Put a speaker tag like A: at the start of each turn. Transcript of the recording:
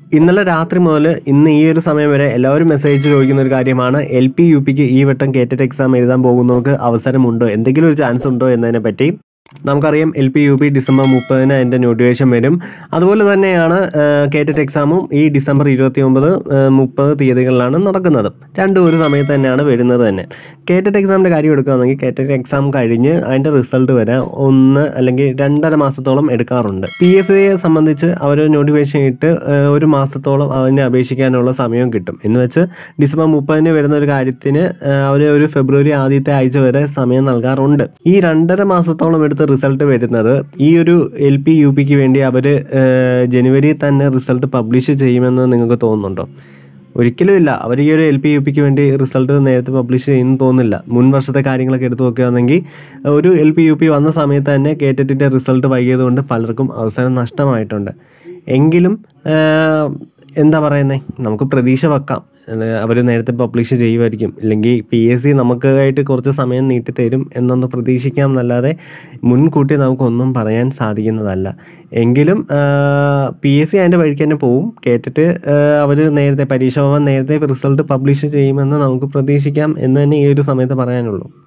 A: ഇന്നലെ രാത്രി മുതൽ ഇന്ന് ഈ ഒരു സമയം വരെ എല്ലാവരും മെസ്സേജ് ചോദിക്കുന്ന ഒരു കാര്യമാണ് എൽ പി യു പിക്ക് ഈ വട്ടം കേറ്ററ്റ് എക്സാം എഴുതാൻ പോകുന്നവർക്ക് അവസരമുണ്ടോ എന്തെങ്കിലും ഒരു ചാൻസ് ഉണ്ടോ എന്നതിനെ പറ്റി നമുക്കറിയാം L P U P December മുപ്പതിന് അതിൻ്റെ നോട്ടിഫിക്കേഷൻ വരും അതുപോലെ തന്നെയാണ് കേറ്ററ്റ് എക്സാമും ഈ ഡിസംബർ ഇരുപത്തി ഒമ്പത് മുപ്പത് തീയതികളിലാണ് നടക്കുന്നത് രണ്ടും ഒരു സമയത്ത് തന്നെയാണ് വരുന്നത് തന്നെ കേറ്ററ്റ് എക്സാമിൻ്റെ കാര്യം എടുക്കുകയാണെങ്കിൽ കേറ്ററ്റ് എക്സാം കഴിഞ്ഞ് അതിൻ്റെ റിസൾട്ട് വരാൻ ഒന്ന് അല്ലെങ്കിൽ രണ്ടര മാസത്തോളം എടുക്കാറുണ്ട് പി എസ് സിയെ സംബന്ധിച്ച് അവർ നോട്ടിഫിക്കേഷൻ ഇട്ട് ഏഹ്, ഒരു മാസത്തോളം അതിനെ അപേക്ഷിക്കാനുള്ള സമയം കിട്ടും എന്ന് വെച്ച് ഡിസംബർ മുപ്പതിന് വരുന്ന ഒരു കാര്യത്തിന് അവർ ഒരു ഫെബ്രുവരി ആദ്യത്തെ ആഴ്ച വരെ സമയം നൽകാറുണ്ട് ഈ രണ്ടര മാസത്തോളം എടുത്ത് റിസൾട്ട് വരുന്നത് ഈ ഒരു എൽ പി യു പിക്ക് വേണ്ടി അവർ ജനുവരി തന്നെ റിസൾട്ട് പബ്ലിഷ് ചെയ്യുമെന്ന് നിങ്ങൾക്ക് തോന്നുന്നുണ്ടോ ഒരിക്കലും ഇല്ല അവർ ഈ ഒരു എൽ പി യു പിക്ക് വേണ്ടി റിസൾട്ട് നേരത്തെ പബ്ലിഷ് ചെയ്യുന്നു തോന്നുന്നില്ല മുൻ വർഷത്തെ കാര്യങ്ങളൊക്കെ എടുത്തു നോക്കുകയാണെങ്കിൽ ഒരു എൽ പി യു പി വന്ന സമയത്ത് തന്നെ കേറ്ററ്റിൻ്റെ റിസൾട്ട് വൈകിയതുകൊണ്ട് പലർക്കും അവസരം നഷ്ടമായിട്ടുണ്ട് എങ്കിലും ആഹ്, എന്താ പറയുന്നത് നമുക്ക് പ്രതീക്ഷ വെക്കാം അവർ നേരത്തെ പബ്ലിഷ് ചെയ്യുമായിരിക്കും ഇല്ലെങ്കിൽ പി എസ് സി നമുക്കായിട്ട് കുറച്ച് സമയം നീട്ടിത്തരും എന്നൊന്ന് പ്രതീക്ഷിക്കാം എന്നല്ലാതെ മുൻകൂട്ടി നമുക്കൊന്നും പറയാൻ സാധിക്കുന്നതല്ല എങ്കിലും പി എസ് സി അതിൻ്റെ വഴിക്ക് തന്നെ പോവും കേട്ടിട്ട് അവർ നേരത്തെ പരീക്ഷ ഭവൻ നേരത്തെ റിസൾട്ട് പബ്ലിഷ് ചെയ്യുമെന്ന് നമുക്ക് പ്രതീക്ഷിക്കാം എന്ന് തന്നെ ഈ ഒരു സമയത്ത് പറയാനുള്ളൂ